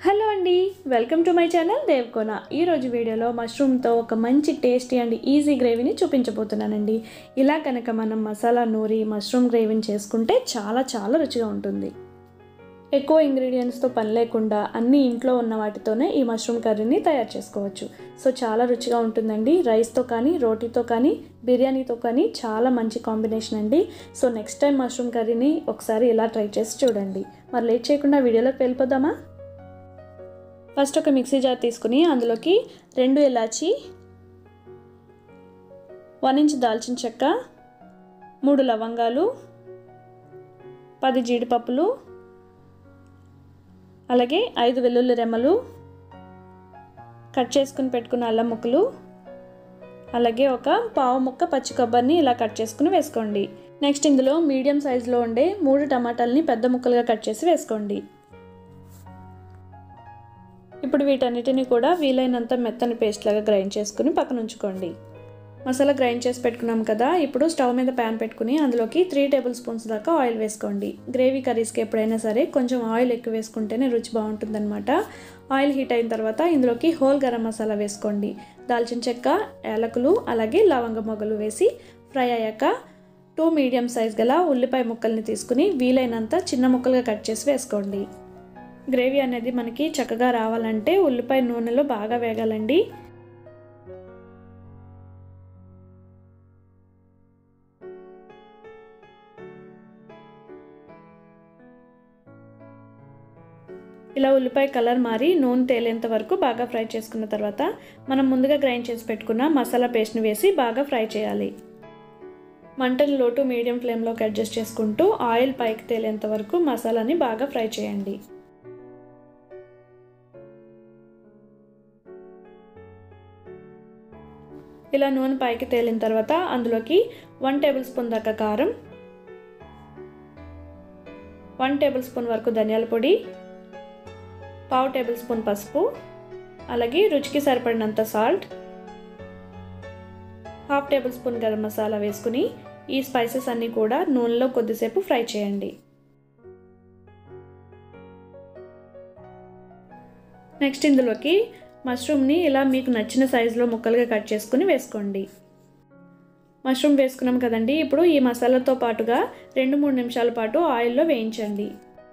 hello అండి welcome to my channel Devkona ఈరోజు వీడియోలో మష్రూమ్తో ఒక మంచి టేస్టీ అండ్ ఈజీ గ్రేవీని చూపించబోతున్నానండి ఇలా కనుక మనం మసాలా నూరి మష్రూమ్ గ్రేవీని చేసుకుంటే చాలా చాలా రుచిగా ఉంటుంది ఎక్కువ ఇంగ్రీడియంట్స్తో పని లేకుండా అన్ని ఇంట్లో ఉన్న వాటితోనే ఈ మష్రూమ్ కర్రీని తయారు చేసుకోవచ్చు సో చాలా రుచిగా ఉంటుందండి రైస్తో కానీ రోటీతో కానీ బిర్యానీతో కానీ చాలా మంచి కాంబినేషన్ అండి సో నెక్స్ట్ టైం మష్రూమ్ కర్రీని ఒకసారి ఇలా ట్రై చేసి చూడండి మరి లేట్ చేయకుండా వీడియోలోకి వెళ్ళిపోదామా ఫస్ట్ ఒక మిక్సీ జార్ తీసుకుని అందులోకి రెండు ఇలాచి వన్ ఇంచ్ దాల్చిన చెక్క మూడు లవంగాలు పది జీడిపప్పులు అలాగే ఐదు వెల్లుల్లి రెమ్మలు కట్ చేసుకుని పెట్టుకున్న అల్లం ముక్కలు అలాగే ఒక పావు ముక్క పచ్చి కొబ్బరిని ఇలా కట్ చేసుకుని వేసుకోండి నెక్స్ట్ ఇందులో మీడియం సైజులో ఉండే మూడు టమాటాలని పెద్ద ముక్కలుగా కట్ చేసి వేసుకోండి ఇప్పుడు వీటన్నిటిని కూడా వీలైనంత మెత్తని పేస్ట్ లాగా గ్రైండ్ చేసుకుని పక్కన ఉంచుకోండి మసాలా గ్రైండ్ చేసి పెట్టుకున్నాం కదా ఇప్పుడు స్టవ్ మీద ప్యాన్ పెట్టుకుని అందులోకి త్రీ టేబుల్ స్పూన్స్ దాకా ఆయిల్ వేసుకోండి గ్రేవీ కర్రీస్కి ఎప్పుడైనా సరే కొంచెం ఆయిల్ ఎక్కువ వేసుకుంటేనే రుచి బాగుంటుందన్నమాట ఆయిల్ హీట్ అయిన తర్వాత ఇందులోకి హోల్ గరం మసాలా వేసుకోండి దాల్చిన చెక్క యాలకులు అలాగే లవంగ మొగ్గలు వేసి ఫ్రై అయ్యాక టూ మీడియం సైజ్ గల ఉల్లిపాయ ముక్కల్ని తీసుకుని వీలైనంత చిన్న ముక్కలుగా కట్ చేసి వేసుకోండి గ్రేవీ అనేది మనకి చక్కగా రావాలంటే ఉల్లిపాయ నూనెలో బాగా వేగాలండి ఇలా ఉల్లిపాయ కలర్ మారి నూనె తేలేంత వరకు బాగా ఫ్రై చేసుకున్న తర్వాత మనం ముందుగా గ్రైండ్ చేసి పెట్టుకున్న మసాలా పేస్ట్ని వేసి బాగా ఫ్రై చేయాలి మంటను లోటు మీడియం ఫ్లేమ్లోకి అడ్జస్ట్ చేసుకుంటూ ఆయిల్ పైకి తేలేంత వరకు మసాలాని బాగా ఫ్రై చేయండి ఇలా నూనె పైకి తేలిన తర్వాత అందులోకి వన్ టేబుల్ స్పూన్ దాకా కారం వన్ టేబుల్ స్పూన్ వరకు ధనియాల పొడి పావు టేబుల్ స్పూన్ పసుపు అలాగే రుచికి సరిపడినంత salt half tablespoon garam masala వేసుకుని ఈ స్పైసెస్ అన్నీ కూడా నూనెలో కొద్దిసేపు ఫ్రై చేయండి నెక్స్ట్ ఇందులోకి మష్రూమ్ని ఇలా మీకు నచ్చిన సైజులో ముక్కలుగా కట్ చేసుకుని వేసుకోండి మష్రూమ్ వేసుకున్నాం కదండి ఇప్పుడు ఈ మసాలాతో పాటుగా రెండు మూడు నిమిషాల పాటు ఆయిల్లో వేయించండి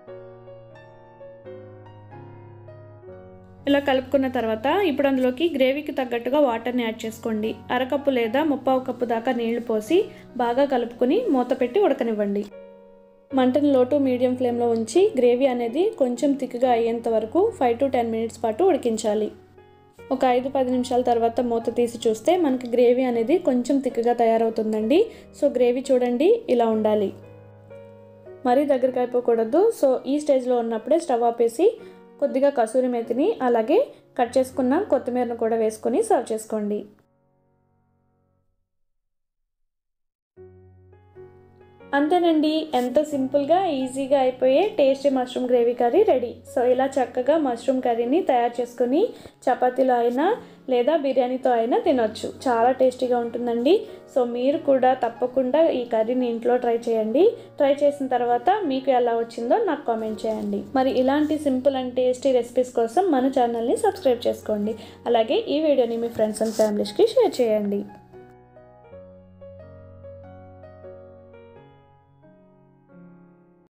ఇలా కలుపుకున్న తర్వాత ఇప్పుడు అందులోకి గ్రేవీకి తగ్గట్టుగా వాటర్ని యాడ్ చేసుకోండి అరకప్పు లేదా ముప్పావు కప్పు దాకా నీళ్లు పోసి బాగా కలుపుకొని మూత పెట్టి ఉడకనివ్వండి మంటను లోటు మీడియం ఫ్లేమ్లో ఉంచి గ్రేవీ అనేది కొంచెం థిక్గా అయ్యేంత వరకు ఫైవ్ టు టెన్ మినిట్స్ పాటు ఉడికించాలి ఒక ఐదు పది నిమిషాల తర్వాత మూత తీసి చూస్తే మనకి గ్రేవీ అనేది కొంచెం థిక్గా తయారవుతుందండి సో గ్రేవీ చూడండి ఇలా ఉండాలి మరీ దగ్గరికి అయిపోకూడదు సో ఈ స్టేజ్లో ఉన్నప్పుడే స్టవ్ ఆపేసి కొద్దిగా కసూరి మేతిని అలాగే కట్ చేసుకున్న కొత్తిమీరను కూడా వేసుకొని సర్వ్ చేసుకోండి అంతేనండి ఎంతో సింపుల్గా ఈజీగా అయిపోయే tasty mushroom gravy curry ready so ఇలా చక్కగా మష్రూమ్ కర్రీని తయారు చేసుకుని చపాతీలో అయినా లేదా బిర్యానీతో అయినా తినొచ్చు చాలా టేస్టీగా ఉంటుందండి సో మీరు కూడా తప్పకుండా ఈ కర్రీని ఇంట్లో ట్రై చేయండి ట్రై చేసిన తర్వాత మీకు ఎలా వచ్చిందో నాకు కామెంట్ చేయండి మరి ఇలాంటి సింపుల్ అండ్ టేస్టీ రెసిపీస్ కోసం మన ఛానల్ని సబ్స్క్రైబ్ చేసుకోండి అలాగే ఈ వీడియోని మీ ఫ్రెండ్స్ అండ్ ఫ్యామిలీస్కి షేర్ చేయండి